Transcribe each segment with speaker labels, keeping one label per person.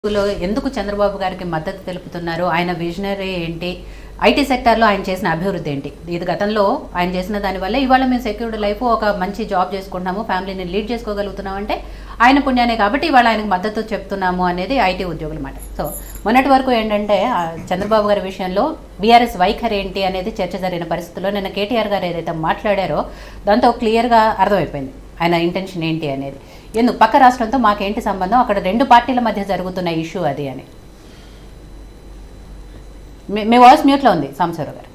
Speaker 1: లో ఎందుకు చంద్రబాబు గారికి మద్దతు తెలుపుతున్నారు ఆయన విజనరీ ఏంటి ఐటీ సెక్టార్లో ఆయన చేసిన అభివృద్ధి ఏంటి ఇది గతంలో ఆయన చేసిన దానివల్ల ఇవాళ మేము సెక్యూర్డ్ లైఫ్ ఒక మంచి జాబ్ చేసుకుంటున్నాము ఫ్యామిలీని లీడ్ చేసుకోగలుగుతున్నాం అంటే ఆయన పుణ్యానే కాబట్టి ఇవాళ ఆయనకు మద్దతు చెప్తున్నాము అనేది ఐటీ ఉద్యోగుల మాట సో మొన్నటి వరకు ఏంటంటే ఆ, చంద్రబాబు గారి విషయంలో బీఆర్ఎస్ వైఖరి ఏంటి అనేది చర్చ జరిగిన పరిస్థితుల్లో నిన్న కేటీఆర్ గారు ఏదైతే మాట్లాడారో దాంతో క్లియర్గా అర్థమైపోయింది ఆయన ఇంటెన్షన్ ఏంటి అనేది ఎందుకు పక్క రాష్ట్రంతో మాకేంటి సంబంధం అక్కడ రెండు పార్టీల మధ్య జరుగుతున్న ఇష్యూ అది అని మీ- మీ వాయిస్ మ్యూట్లో ఉంది సాంబశివరావు గారు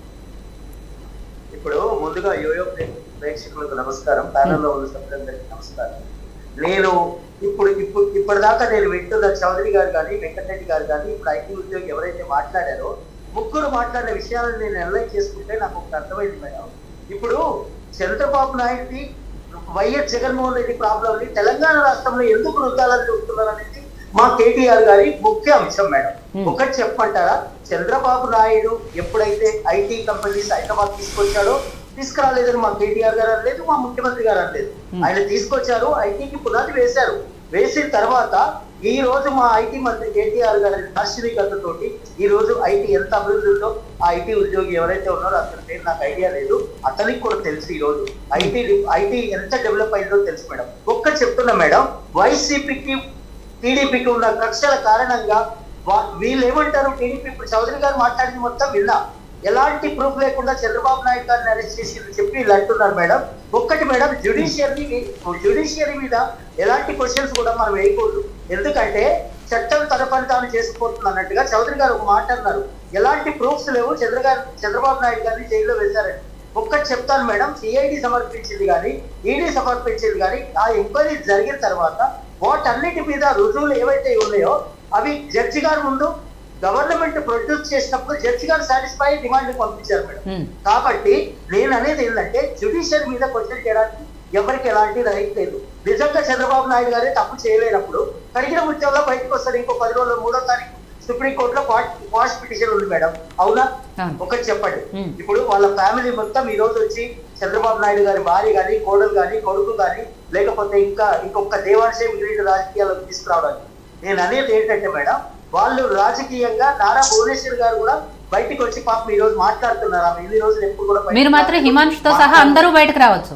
Speaker 2: ఇప్పుడు ముందుగా యోయో ప్రే- ప్రేక్షకులకు నమస్కారం ప్యానల్ లో ఉన్న సభ్యులందరికీ నమస్కారం నేను ఇప్పుడు ఇప్పుడు ఇప్పటిదాకా నేను వింటున్న చౌదరి గారు కానీ వెంకటరెడ్డి గారు కానీ ఇప్పుడు ఐటీ ఉద్యోగి ఎవరైతే మాట్లాడారో ముగ్గురు మాట్లాడిన విషయాలను నేను అనలైజ్ చేసుకుంటే నాకు ఒకటి అర్థమైంది మేడం ఇప్పుడు చంద్రబాబు నాయుడుకి వైఎస్ జగన్మోహన్ రెడ్డి ప్రాబ్లం ని తెలంగాణ రాష్ట్రంలో ఎందుకు రుద్దాలని చూస్తున్నారు అనేది మా కేటీఆర్ గారి ముఖ్య అంశం మేడం
Speaker 1: Hmm.
Speaker 2: ఒకటి చెప్పమంటారా చంద్రబాబు నాయుడు ఎప్పుడైతే ఐటీ కంపెనీస్ హైదరాబాద్ తీసుకొచ్చాడో తీసుకురాలేదని మా కేటీఆర్ గారు అనలేదు మా ముఖ్యమంత్రి గారు అనలేదు
Speaker 1: Hmm.
Speaker 2: ఆయన తీసుకొచ్చారు ఐటీకి పునాది వేశారు వేసిన తర్వాత ఈ రోజు మా ఐటీ మంత్రి కేటీఆర్ గారి దార్శనికతతోటి ఈ రోజు ఐటీ ఎంత అభివృద్ధి ఉందో ఆ ఐటీ ఉద్యోగి ఎవరైతే ఉన్నారో అతని పేరు నాకు ఐడియా లేదు అతనికి కూడా తెలుసు ఈ రోజు ఐటీ ఐటీ ఎంత డెవలప్ అయిందో తెలుసు మేడం ఒక్కటి చెప్తున్నా మేడం వైసీపీకి టీడీపీకి ఉన్న కక్షల కారణంగా వా- వీళ్ళు ఏమంటారు టీడీపీ ఇప్పుడు చౌదరి గారు మాట్లాడింది మొత్తం విన్నా ఎలాంటి ప్రూఫ్ లేకుండా చంద్రబాబు నాయుడు గారిని అరెస్ట్ చేసి చెప్పి వీళ్ళు అంటున్నారు మేడం ఒక్కటి మేడం జ్యుడిషియరీ జ్యుడిషియరీ మీద ఎలాంటి క్వశ్చన్స్ కూడా మనం వేయకూడదు ఎందుకంటే చట్టం తన పని తాను చేసుకుపోతుంది అన్నట్టుగా చౌదరి గారు ఒక మాట అన్నారు ఎలాంటి ప్రూఫ్స్ లేవు చంద్ర గారు చంద్రబాబు నాయుడు గారిని జైల్లో వేశారని ఒక్కటి చెప్తాను మేడం సిఐడి సమర్పించింది కానీ ఈడీ సమర్పించింది కానీ ఆ ఎంక్వైరీ జరిగిన తర్వాత వాటన్నిటి మీద రుజువులు ఏవైతే ఉన్నాయో అవి జడ్జి గారి ముందు గవర్నమెంట్ ప్రొడ్యూస్ చేసినప్పుడు జడ్జి గారు సాటిస్ఫై డిమాండ్ పంపించారు మేడం
Speaker 1: Hmm.
Speaker 2: కాబట్టి నేను అనేది ఏంటంటే జ్యుడిషియల్ మీద క్వశ్చన్ చేయడానికి ఎవరికి ఎలాంటి రైట్ లేదు నిజంగా చంద్రబాబు నాయుడు గారే తప్పు చేయలేనప్పుడు కడిగిన ముత్యంలో బయటకు వస్తారు ఇంకో పది రోజులు మూడో తారీఖు సుప్రీం కోర్టులో క్వాష్ పిటిషన్ ఉంది మేడం అవునా
Speaker 1: అవును.
Speaker 2: ఒకటి చెప్పండి
Speaker 1: Hmm.
Speaker 2: ఇప్పుడు వాళ్ళ ఫ్యామిలీ మొత్తం ఈ రోజు వచ్చి చంద్రబాబు నాయుడు గారి భార్య గాని కోడలు గాని కొడుకు గాని లేకపోతే ఇంకా ఇంకొక దేవాశయం గ్రీడ్ రాజకీయాలకు తీసుకురావడానికి నేను అనేది ఏంటంటే మేడం వాళ్ళు రాజకీయంగా నారా భువనేశ్వర్ గారు కూడా బయటికి వచ్చి పాపం ఈ రోజు మాట్లాడుతున్నారు ఆమె ఇన్ని రోజులు ఎప్పుడు కూడా బయటికి
Speaker 1: మీరు మాత్రం హిమాంష్తో సహా అందరూ బయటకు రావచ్చు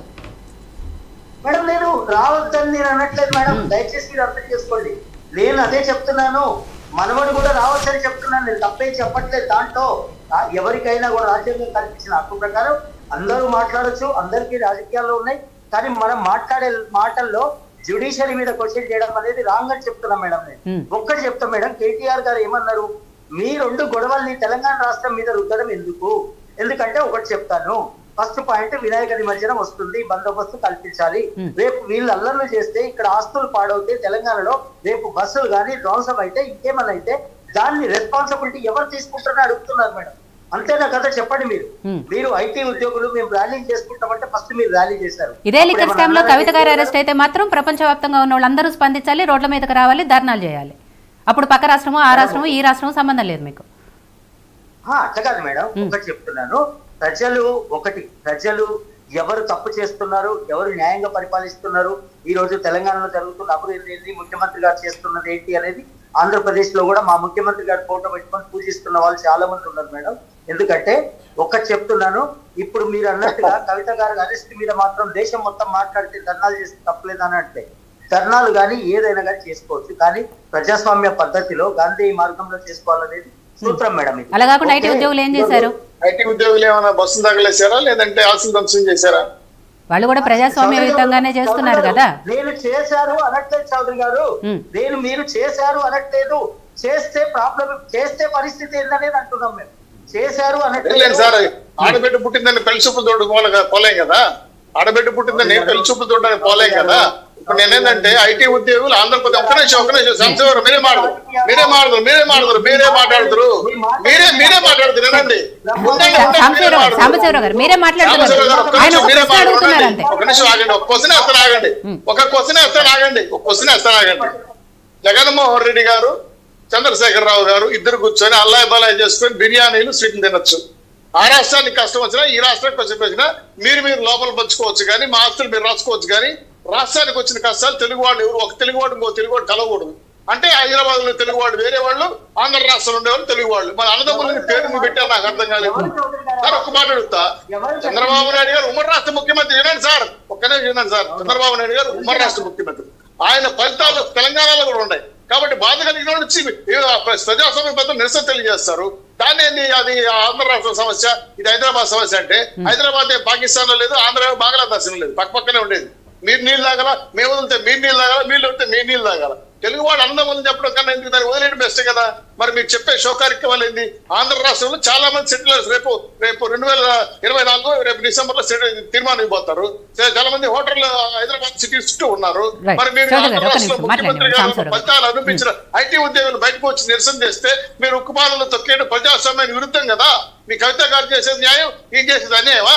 Speaker 2: మేడం నేను రావద్దని నేను అనట్లేదు మేడం
Speaker 1: Hmm.
Speaker 2: దయచేసి మీరు అర్థం చేసుకోండి నేను అదే చెప్తున్నాను మనవడు కూడా రావచ్చని చెప్తున్నాను నేను తప్పేం చెప్పట్లేదు దాంట్లో ఆ, ఎవరికైనా కూడా రాజ్యాంగం కల్పించిన హక్కు ప్రకారం అందరూ మాట్లాడొచ్చు అందరికీ రాజకీయాల్లో ఉన్నాయి కానీ మనం మాట్లాడే మాటల్లో జ్యుడిషియరీ మీద క్వశ్చన్ చేయడం అనేది రాంగ్ అని చెప్తున్నా మేడం నేను
Speaker 1: Hmm.
Speaker 2: ఒక్కటి చెప్తా మేడం కేటీఆర్ గారు ఏమన్నారు మీ రెండు గొడవల్ని తెలంగాణ రాష్ట్రం మీద రుద్దడం ఎందుకు ఎందుకంటే ఒకటి చెప్తాను ఫస్ట్ పాయింట్ వినాయక నిమజ్జనం వస్తుంది బందోబస్తు కల్పించాలి
Speaker 1: Hmm.
Speaker 2: రేపు వీళ్ళు అల్లర్లు చేస్తే ఇక్కడ ఆస్తులు పాడవుతే తెలంగాణలో రేపు బస్సులు కానీ ధ్వంసం అయితే ఇంకేమన్నా అయితే దాన్ని రెస్పాన్సిబిలిటీ ఎవరు తీసుకుంటారని అడుగుతున్నారు మేడం అంతేనా కదా చెప్పండి మీరు
Speaker 1: Hmm.
Speaker 2: మీరు ఐటీ ఉద్యోగులు మేము ర్యాలీ చేసుకుంటామంటే ఫస్ట్ మీరు ర్యాలీ చేశారు
Speaker 1: ఇదే లిక్కర్
Speaker 2: అప్పుడు
Speaker 1: స్కామ్ లో
Speaker 2: ఏమన్నా
Speaker 1: కవిత గారు
Speaker 2: అన్నారా?
Speaker 1: అరెస్ట్ అయితే మాత్రం ప్రపంచవ్యాప్తంగా ఉన్న వాళ్ళందరూ స్పందించాలి రోడ్ల మీదకి రావాలి ధర్నాలు చేయాలి అప్పుడు పక్క రాష్ట్రము ఆ రాష్ట్రము ఈ రాష్ట్రము సంబంధం లేదు మీకు
Speaker 2: ఆ, అట్లా కాదు మేడం
Speaker 1: మ్.
Speaker 2: ఒకటి చెప్తున్నాను ప్రజలు ఒకటి ప్రజలు ఎవరు తప్పు చేస్తున్నారు ఎవరు న్యాయంగా పరిపాలిస్తున్నారు ఈ రోజు తెలంగాణలో జరుగుతున్న అభివృద్ధి ఏంటి ముఖ్యమంత్రి గారు చేస్తున్నది ఏంటి అనేది ఆంధ్రప్రదేశ్ లో కూడా మా ముఖ్యమంత్రి గారు ఫోటో పెట్టుకొని పూజిస్తున్న వాళ్ళు చాలా మంది ఉన్నారు మేడం ఎందుకంటే ఒకటి చెప్తున్నాను ఇప్పుడు మీరు అన్నట్టుగా కవిత గారి అరెస్ట్ మీద మాత్రం దేశం మొత్తం మాట్లాడితే ధర్నాలు చేస్తే తప్పలేదు అన్నట్లే ధర్నాలు కానీ ఏదైనా కానీ చేసుకోవచ్చు కానీ ప్రజాస్వామ్య పద్ధతిలో గాంధీ మార్గంలో చేసుకోవాలనేది సూత్రం మేడం ఇది.
Speaker 1: అలా కాకుండా ఐటీ
Speaker 2: ఓకే?
Speaker 1: ఉద్యోగులు ఏం చేశారు
Speaker 3: ఐటీ ఉద్యోగులు ఏమైనా బస్సులు తగలేశారా లేదంటే ఆస్తులు ధ్వంసం చేశారా
Speaker 1: వాళ్ళు కూడా ప్రజాస్వామ్యయుతంగానే చేస్తున్నారు
Speaker 2: చౌదరి
Speaker 1: కదా
Speaker 2: గారు, నేను చేశారు అనట్లేదు చౌదరి గారు
Speaker 1: మ్.
Speaker 2: నేను మీరు చేశారు అనట్లేదు చేస్తే ప్రాబ్లం చేస్తే పరిస్థితి ఏందనేది అంటున్నాం మేము చేశారు
Speaker 3: లేదు
Speaker 2: అనట్లేదు
Speaker 3: సార్ ఆడబిడ్డ పుట్టిందని పెళ్లి చూపులు తోడు పోలే పోలేం కదా ఆడబిడ్డ పుట్టిందని పెళ్లి చూపులు తోడడానికి పోలేం కదా ఇప్పుడు నేనేంటంటే ఐటీ ఉద్యోగులు ఆంధ్రప్రదేశ్ ఒక నిమిషం ఒక నిమిషం సంశయం మీరే మాట్లాడదు మీరే మాట్లాడదు మీరే మాట్లాడదు మీరే మాట్లాడుతురు మీరే మీరే మాట్లాడుతురు వినండి ఉండండి, ఉండండి, మీరే
Speaker 1: సాంబశివరావు గారు
Speaker 3: మాట్లాడుతురు.
Speaker 1: సాంబశివరావు గారు మీరే మాట్లాడుతున్నారు
Speaker 3: సాంబశివరావు గారు, ఒక్క
Speaker 1: ఆయన
Speaker 3: నిమిషం
Speaker 1: ఒక
Speaker 3: మీరే
Speaker 1: ప్రశ్న అడుగుతున్నారు
Speaker 3: మాట్లాడండి.
Speaker 1: అంతే
Speaker 3: ఒక నిమిషం ఆగండి ఒక క్వశ్చన్ వేస్తాను ఆగండి
Speaker 1: ఉం.
Speaker 3: ఒక క్వశ్చన్ వేస్తాను ఆగండి ఒక క్వశ్చన్ వేస్తాను ఆగండి జగన్మోహన్ రెడ్డి గారు చంద్రశేఖర్ రావు గారు ఇద్దరు కూర్చొని అల్లాయి బలాయి చేసుకొని బిర్యానీలు స్వీట్లు తినొచ్చు ఆ రాష్ట్రానికి కష్టం వచ్చినా ఈ రాష్ట్రానికి కష్టం వచ్చినా మీరు మీరు లోపల పంచుకోవచ్చు కానీ మా ఆస్తులు మీరు రాసుకోవచ్చు కానీ రాష్ట్రానికి వచ్చిన కష్టాలు తెలుగు వాళ్ళు ఎవరు ఒక తెలుగు వాడు ఇంకో తెలుగు వాడు కలవకూడదు అంటే హైదరాబాద్ లో తెలుగు వాళ్ళు వేరే వాళ్ళు ఆంధ్ర రాష్ట్రంలో ఉండేవాళ్ళు తెలుగు వాళ్ళు మన అన్నదమ్ములని పేరు నువ్వు పెట్టారు నాకు అర్థం కాలేదు సార్ ఒక్క మాట అడుగుతా చంద్రబాబు నాయుడు గారు ఉమ్మడి రాష్ట్ర ముఖ్యమంత్రి వినండి సార్ ఒక్కనే వినండి సార్ చంద్రబాబు నాయుడు గారు ఉమ్మడి రాష్ట్ర ముఖ్యమంత్రి ఆయన ఫలితాలు తెలంగాణలో కూడా ఉన్నాయి కాబట్టి బాధ కలిగిన వాళ్ళు వచ్చి ఏదో ప్రజాస్వామ్య బద్దలు నిరసన తెలియజేస్తారు దాన్ని ఏంది అది ఆంధ్ర రాష్ట్ర సమస్య ఇది హైదరాబాద్ సమస్య అంటే హైదరాబాద్ పాకిస్తాన్ లో లేదు ఆంధ్ర బంగ్లాదేశ్ లో లేదు పక్క పక్కనే ఉండేది మీరు నీళ్ళు తాగల మేము వదిలితే మీరు నీళ్ళు తాగాల మీరు వదిలితే మీరు నీళ్ళు తాగాల తెలుగు వాళ్ళు అన్నదమ్ములు చెప్పడం కన్నా ఎందుకు దాన్ని వదిలేయడం బెస్ట్ కదా మరి మీరు చెప్పే శోకారిక్యమాలు ఏంది ఆంధ్ర రాష్ట్రంలో చాలా మంది సెటిలర్స్ రేపు రేపు రెండు వేల ఇరవై నాలుగు రేపు డిసెంబర్ లో సెటిల్ తీర్మానం ఇవ్వబోతారు చాలా మంది హోటల్ హైదరాబాద్ సిటీ చుట్టూ ఉన్నారు
Speaker 1: Right.
Speaker 3: మరి మీరు
Speaker 1: చౌదరి గారు,
Speaker 3: ఆంధ్ర
Speaker 1: ఒక్క
Speaker 3: రాష్ట్ర
Speaker 1: నిమిషం
Speaker 3: ముఖ్యమంత్రి
Speaker 1: మాట్లాడండి.
Speaker 3: గారు
Speaker 1: సాంబశివరావు గారు.
Speaker 3: ఫలితాలు అనిపించిన ఐటీ ఉద్యోగులు బయటకు వచ్చి నిరసన చేస్తే మీరు ఉక్కుపాదలు తొక్కేయడం ప్రజాస్వామ్యానికి విరుద్ధం కదా మీ కవిత గారు చేసేది న్యాయం ఈయన చేసేది అన్యాయమా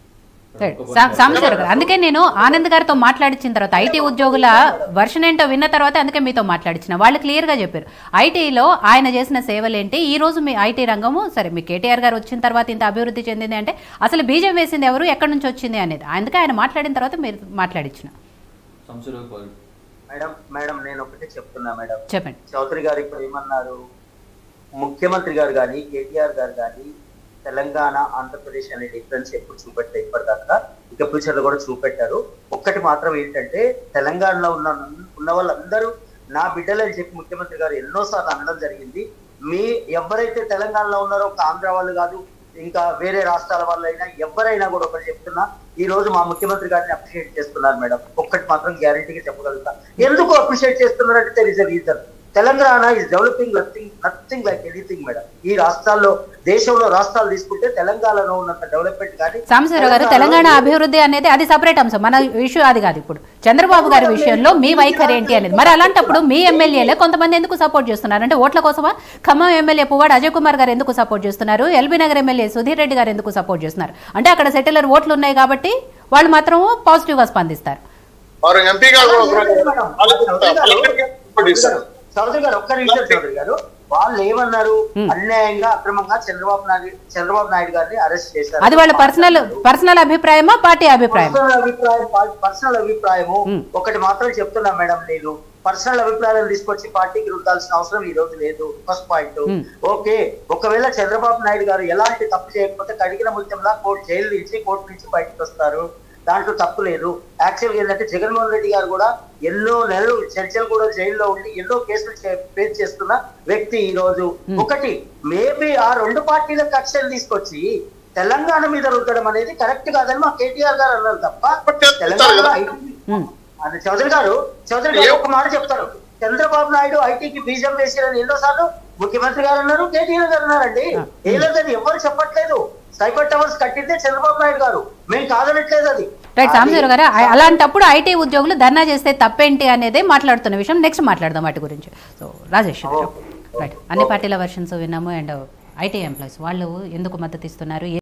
Speaker 1: రైట్. సా- సాంబశివరావు గారు అందుకే నేను ఆనంద్ గారితో మాట్లాడించిన తర్వాత ఐటీ ఉద్యోగుల వర్షన్ ఏంటో విన్న తర్వాత అందుకే మీతో మాట్లాడించిన వాళ్ళు క్లియర్ గా చెప్పారు ఐటీలో ఆయన చేసిన సేవలు ఏంటి ఈ రోజు మీ ఐటీ రంగము సరే మీ కేటీఆర్ గారు వచ్చిన తర్వాత ఇంత అభివృద్ధి చెందింది అంటే అసలు బీజం వేసింది ఎవరు ఎక్కడి నుంచి వచ్చింది అనేది అందుకే ఆయన మాట్లాడిన తర్వాత మీరు మాట్లాడించిన
Speaker 4: సంవత్సరాలు కాదు
Speaker 2: మేడం మేడం నేను ఒకటే చెప్తున్నా మేడం
Speaker 1: చెప్పండి
Speaker 2: చౌదరి గారు ఇప్పుడు ఏమన్నారు ముఖ్యమంత్రి గారు కానీ కేటీఆర్ గారు కానీ తెలంగాణ ఆంధ్రప్రదేశ్ అనే డిఫరెన్స్ ఎప్పుడు చూపెట్టారు ఇప్పటిదాకా ఇక ఫ్యూచర్ లో కూడా చూపెట్టారు ఒక్కటి మాత్రం ఏంటంటే తెలంగాణలో ఉన్న ఉన్న వాళ్ళందరూ నా బిడ్డలని చెప్పి ముఖ్యమంత్రి గారు ఎన్నోసార్లు అనడం జరిగింది మీ ఎవరైతే తెలంగాణలో ఉన్నారో ఒక ఆంధ్ర వాళ్ళు కాదు ఇంకా వేరే రాష్ట్రాల వాళ్ళైనా ఎవరైనా కూడా ఒకటి చెప్తున్నా ఈ రోజు మా ముఖ్యమంత్రి గారిని అప్రిషియేట్ చేస్తున్నారు మేడం ఒక్కటి మాత్రం గ్యారంటీగా చెప్పగలుగుతా ఎందుకు అప్రిషియేట్ చేస్తున్నారంటే there is reason Telangana is developing nothing nothing like anything madam ఈ రాష్ట్రాల్లో దేశంలో రాష్ట్రాలు తీసుకుంటే తెలంగాణలో ఉన్నంత డెవలప్మెంట్ కానీ
Speaker 1: సాంబశివరావు గారు తెలంగాణ అభివృద్ధి అనేది అది సపరేట్ అంశం మన ఇష్యూ అది కాదు ఇప్పుడు చంద్రబాబు గారి విషయంలో మీ వైఖరి ఏంటి అనేది మరి అలాంటప్పుడు మీ ఎమ్మెల్యేలే కొంతమంది ఎందుకు సపోర్ట్ చేస్తున్నారు అంటే ఓట్ల కోసమా ఖమ్మం ఎమ్మెల్యే పువ్వాడు అజయ్ కుమార్ గారు ఎందుకు సపోర్ట్ చేస్తున్నారు ఎల్బీ నగర్ ఎమ్మెల్యే సుధీర్ రెడ్డి గారు ఎందుకు సపోర్ట్ చేస్తున్నారు అంటే అక్కడ సెటిలర్ ఓట్లు ఉన్నాయి కాబట్టి వాళ్ళు మాత్రం పాజిటివ్ గా స్పందిస్తారు
Speaker 3: వారు ఎంపీ గారు ఆలోచిస్తారు.
Speaker 2: చౌదరి గారు ఒక్క నిమిషం చౌదరి గారు వాళ్ళు ఏమన్నారు
Speaker 1: Hmm.
Speaker 2: అన్యాయంగా అక్రమంగా చంద్రబాబు నాయుడు చంద్రబాబు నాయుడు గారిని అరెస్ట్ చేశారు
Speaker 1: అది వాళ్ళ పర్సనల్ పర్సనల్ అభిప్రాయమా పార్టీ అభిప్రాయం
Speaker 2: పర్సనల్ అభిప్రాయం పర్సనల్ అభిప్రాయము
Speaker 1: Hmm.
Speaker 2: ఒకటి మాత్రం చెప్తున్నా మేడం నేను పర్సనల్ అభిప్రాయాలు తీసుకొచ్చి పార్టీకి రుద్దాల్సిన అవసరం ఈ రోజు లేదు ఫస్ట్ పాయింట్
Speaker 1: Hmm.
Speaker 2: ఓకే ఒకవేళ చంద్రబాబు నాయుడు గారు ఎలాంటి తప్పు చేయకపోతే కడిగిన ముత్యంలా కోర్టు జైలు నుంచి కోర్టు నుంచి బయటకు వస్తారు దాంట్లో తప్పు లేదు యాక్చువల్ గా ఏంటంటే జగన్మోహన్ రెడ్డి గారు కూడా ఎన్నో నెలలు చర్చలు కూడా జైల్లో ఉండి ఎన్నో కేసులు చే- ఫేస్ చేస్తున్న వ్యక్తి ఈ రోజు
Speaker 1: Hmm.
Speaker 2: ఒకటి మేబీ ఆ రెండు పార్టీల కక్షలు తీసుకొచ్చి తెలంగాణ మీద రుద్దడం అనేది కరెక్ట్ కాదని మా కేటీఆర్ గారు అన్నారు తప్ప తెలంగాణ ఐటీ
Speaker 1: Hmm.
Speaker 2: అది చౌదరి గారు చౌదరి గారు ఒక మాట చెప్తారు చంద్రబాబు నాయుడు ఐటీకి బీజం వేసారని ఎన్నోసార్లు ముఖ్యమంత్రి గారు అన్నారు కేటీఆర్ గారు అన్నారండి
Speaker 1: Ah.
Speaker 2: ఏ లేదని ఎవరు చెప్పట్లేదు సైబర్ టవర్స్ కట్టిందే చంద్రబాబు నాయుడు గారు మేము కాదనట్లేదు అది
Speaker 1: రైట్ సాంబశివరావు గారు అ- అలాంటప్పుడు ఐటీ ఉద్యోగులు ధర్నా చేస్తే తప్పేంటి అనేదే మాట్లాడుతున్న విషయం నెక్స్ట్ మాట్లాడదాం వాటి గురించి సో రాజేష్ గారు రైట్ అన్ని పార్టీల వర్షన్స్ విన్నాము అండ్ ఐటీ ఎంప్లాయీస్ వాళ్ళు ఎందుకు మద్దతు ఇస్తున్నారు